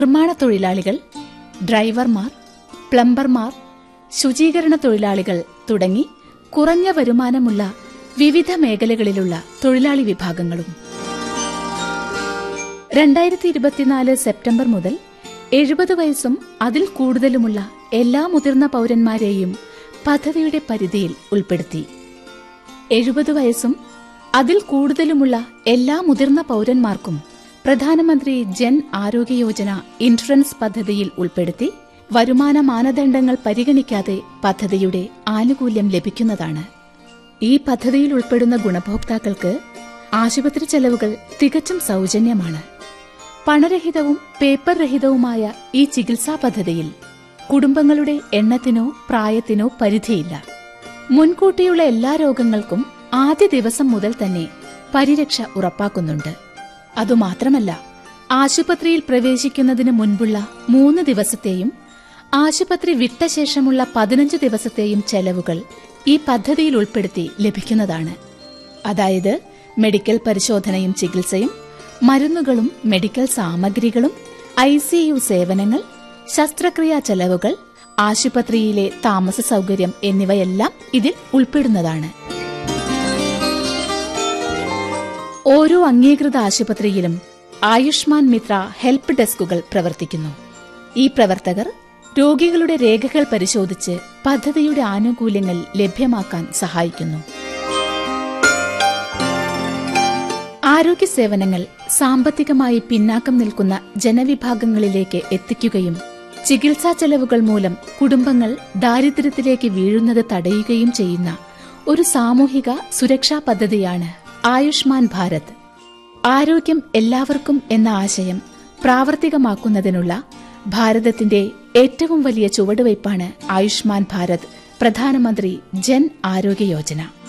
നിർമ്മാണ തൊഴിലാളികൾ ഡ്രൈവർമാർ പ്ലംബർമാർ ശുചീകരണ തൊഴിലാളികൾ തുടങ്ങി കുറഞ്ഞ വരുമാനമുള്ള വിവിധ മേഖലകളിലുള്ള തൊഴിലാളി വിഭാഗങ്ങളും രണ്ടായിരത്തി ഇരുപത്തിനാല് സെപ്റ്റംബർ മുതൽ എഴുപത് വയസ്സും അതിൽ കൂടുതലുമുള്ള എല്ലാ മുതിർന്ന പൌരന്മാരെയും പദ്ധതിയുടെ പരിധിയിൽ ഉൾപ്പെടുത്തി എഴുപത് വയസ്സും അതിൽ കൂടുതലുമുള്ള എല്ലാ മുതിർന്ന പൌരന്മാർക്കും പ്രധാനമന്ത്രി ജൻ ആരോഗ്യ യോജന ഇൻഷുറൻസ് പദ്ധതിയിൽ ഉൾപ്പെടുത്തി വരുമാന മാനദണ്ഡങ്ങൾ പരിഗണിക്കാതെ പദ്ധതിയുടെ ആനുകൂല്യം ലഭിക്കുന്നതാണ് ഈ പദ്ധതിയിൽ ഉൾപ്പെടുന്ന ഗുണഭോക്താക്കൾക്ക് ആശുപത്രി ചെലവുകൾ തികച്ചും സൗജന്യമാണ് പണരഹിതവും പേപ്പർ രഹിതവുമായ ഈ ചികിത്സാ പദ്ധതിയിൽ കുടുംബങ്ങളുടെ എണ്ണത്തിനോ പ്രായത്തിനോ പരിധിയില്ല മുൻകൂട്ടിയുള്ള എല്ലാ രോഗങ്ങൾക്കും ആദ്യ ദിവസം മുതൽ തന്നെ പരിരക്ഷ ഉറപ്പാക്കുന്നുണ്ട് അതുമാത്രമല്ല ആശുപത്രിയിൽ പ്രവേശിക്കുന്നതിന് മുൻപുള്ള മൂന്ന് ദിവസത്തെയും ആശുപത്രി വിട്ട ശേഷമുള്ള പതിനഞ്ച് ദിവസത്തെയും ചെലവുകൾ ഈ പദ്ധതിയിൽ ഉൾപ്പെടുത്തി ലഭിക്കുന്നതാണ് അതായത് മെഡിക്കൽ പരിശോധനയും ചികിത്സയും മരുന്നുകളും മെഡിക്കൽ സാമഗ്രികളും ഐ സേവനങ്ങൾ ശസ്ത്രക്രിയാ ചെലവുകൾ ആശുപത്രിയിലെ താമസ സൗകര്യം എന്നിവയെല്ലാം ഇതിൽ ഉൾപ്പെടുന്നതാണ് ഓരോ അംഗീകൃത ആശുപത്രിയിലും ആയുഷ്മാൻ മിത്ര ഹെൽപ്പ് ഡെസ്കുകൾ പ്രവർത്തിക്കുന്നു ഈ പ്രവർത്തകർ രോഗികളുടെ രേഖകൾ പരിശോധിച്ച് പദ്ധതിയുടെ ആനുകൂല്യങ്ങൾ ലഭ്യമാക്കാൻ സഹായിക്കുന്നു ആരോഗ്യ സേവനങ്ങൾ സാമ്പത്തികമായി പിന്നാക്കം നിൽക്കുന്ന ജനവിഭാഗങ്ങളിലേക്ക് എത്തിക്കുകയും ചികിത്സാ ചെലവുകൾ മൂലം കുടുംബങ്ങൾ ദാരിദ്ര്യത്തിലേക്ക് വീഴുന്നത് തടയുകയും ചെയ്യുന്ന ഒരു സാമൂഹിക സുരക്ഷാ പദ്ധതിയാണ് ആയുഷ്മാൻ ഭാരത് ആരോഗ്യം എല്ലാവർക്കും എന്ന ആശയം പ്രാവർത്തികമാക്കുന്നതിനുള്ള ഭാരതത്തിന്റെ ഏറ്റവും വലിയ ചുവടുവയ്പ്പാണ് ആയുഷ്മാൻ ഭാരത് പ്രധാനമന്ത്രി ജൻ ആരോഗ്യ യോജന